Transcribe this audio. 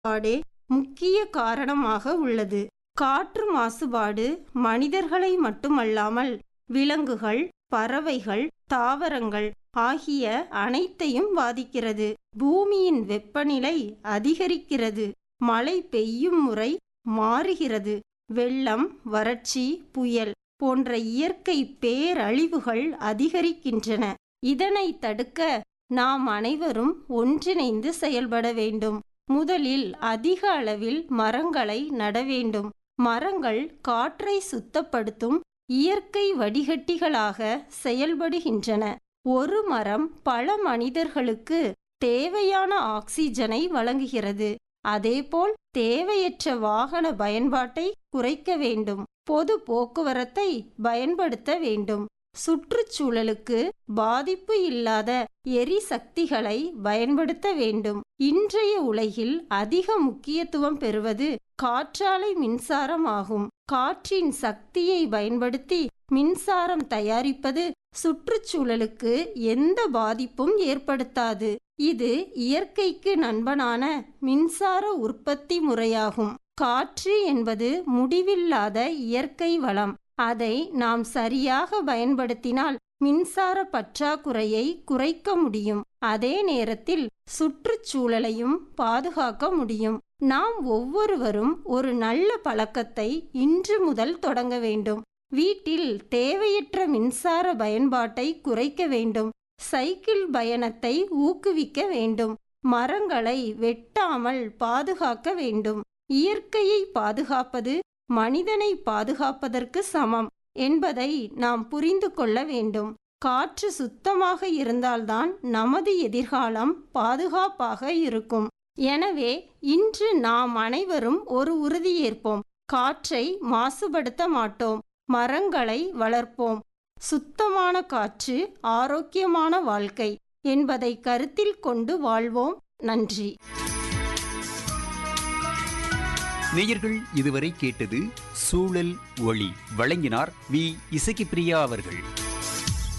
மாசுபாடே முக்கிய காரணமாக உள்ளது காற்று மாசுபாடு மனிதர்களை மட்டுமல்லாமல் விலங்குகள் பறவைகள் தாவரங்கள் ஆகிய அனைத்தையும் பாதிக்கிறது பூமியின் வெப்பநிலை அதிகரிக்கிறது மழை பெய்யும் முறை மாறுகிறது வெள்ளம் வறட்சி புயல் போன்ற இயற்கை பேரழிவுகள் அதிகரிக்கின்றன இதனை தடுக்க நாம் அனைவரும் ஒன்றிணைந்து செயல்பட வேண்டும் முதலில் அதிக அளவில் மரங்களை நட வேண்டும் மரங்கள் காற்றை சுத்தப்படுத்தும் இயற்கை வடிகட்டிகளாக செயல்படுகின்றன ஒரு மரம் பல மனிதர்களுக்கு தேவையான ஆக்சிஜனை வழங்குகிறது அதேபோல் தேவையற்ற வாகன பயன்பாட்டை குறைக்க வேண்டும் பொது போக்குவரத்தை பயன்படுத்த வேண்டும் சுற்றுச்சூழலுக்கு பாதிப்பு இல்லாத எரிசக்திகளை பயன்படுத்த வேண்டும் இன்றைய உலகில் அதிக முக்கியத்துவம் பெறுவது காற்றாலை மின்சாரம் ஆகும் காற்றின் சக்தியை பயன்படுத்தி மின்சாரம் தயாரிப்பது சுற்றுச்சூழலுக்கு எந்த பாதிப்பும் ஏற்படுத்தாது இது இயற்கைக்கு நண்பனான மின்சார உற்பத்தி முறையாகும் காற்று என்பது முடிவில்லாத இயற்கை வளம் அதை நாம் சரியாக பயன்படுத்தினால் மின்சார பற்றாக்குறையை குறைக்க முடியும் அதே நேரத்தில் சுற்றுச்சூழலையும் பாதுகாக்க முடியும் நாம் ஒவ்வொருவரும் ஒரு நல்ல பழக்கத்தை இன்று முதல் தொடங்க வேண்டும் வீட்டில் தேவையற்ற மின்சார பயன்பாட்டை குறைக்க வேண்டும் சைக்கிள் பயணத்தை ஊக்குவிக்க வேண்டும் மரங்களை வெட்டாமல் பாதுகாக்க வேண்டும் இயற்கையை பாதுகாப்பது மனிதனை பாதுகாப்பதற்கு சமம் என்பதை நாம் புரிந்து கொள்ள வேண்டும் காற்று சுத்தமாக இருந்தால்தான் நமது எதிர்காலம் பாதுகாப்பாக இருக்கும் எனவே இன்று நாம் அனைவரும் ஒரு உறுதியேற்போம் காற்றை மாசுபடுத்த மாட்டோம் மரங்களை வளர்ப்போம் சுத்தமான காற்று ஆரோக்கியமான வாழ்க்கை என்பதை கருத்தில் கொண்டு வாழ்வோம் நன்றி நேயர்கள் இதுவரை கேட்டது சூழல் ஒளி வழங்கினார் வி இசக்கிப்பிரியா அவர்கள்